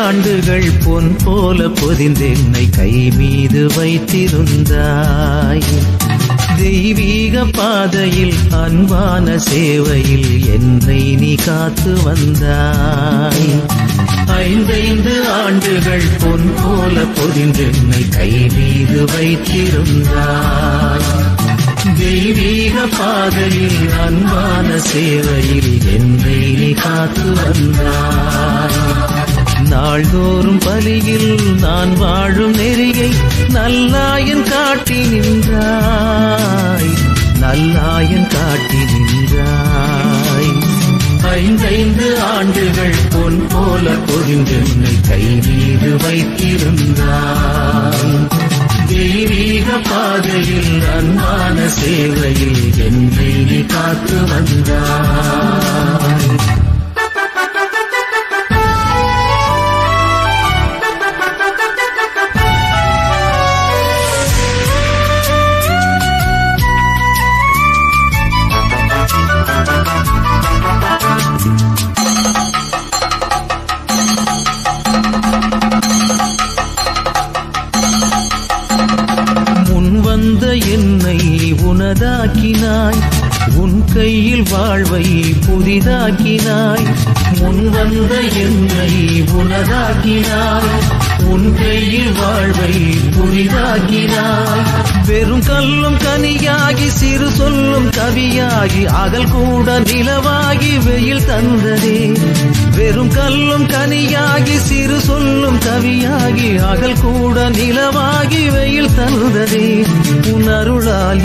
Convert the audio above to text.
ஆண்டுகள் பொன் போல பொதிந்தென்னை கை மீது வைத்திருந்தாய் தெய்வீக பாதையில் அன்பான சேவையில் என்னை நீ காத்து வந்தாய் ஐந்தைந்து ஆண்டுகள் பொன் போல பொதிந்தென்னை கை மீது வைத்திருந்தாய் தெய்வீக பாதையில் அன்பான சேவையில் என்னை நீ காத்து வந்தாய் நாள்தோறும் பலியில் நான் வாழும் நெறியை நல்லாயன் காட்டி நின்றாய் நல்லாயன் காட்டி நின்றாய் ஐந்தைந்து ஆண்டுகள் பொன் போல பொதிந்தென்னை கை மீது வைத்திருந்தாய் தெய்வீக பாதையில் அன்பான சேவையில் என்னை நீ காத்து வந்தாய் முன் வந்த என்னை உனதாக்கினாய் உன் கையில் வாழ்வை புதிதாக்கினாய் முன் வந்த என்னை உனதாக்கினாய் உன் கையில் வாழ்வை புதிதாக்கினாய் வெறும் கல்லும் கனியாகி சிறு சொல்லும் கவியாகி அகல் கூட நிலவாகி வெயில் தந்ததே வெறும் கல்லும் கனியாகி சிறு சொல்லும் கவியாகி அகல் கூட நிலவாகி வெயில் தந்ததே உன் அருளால்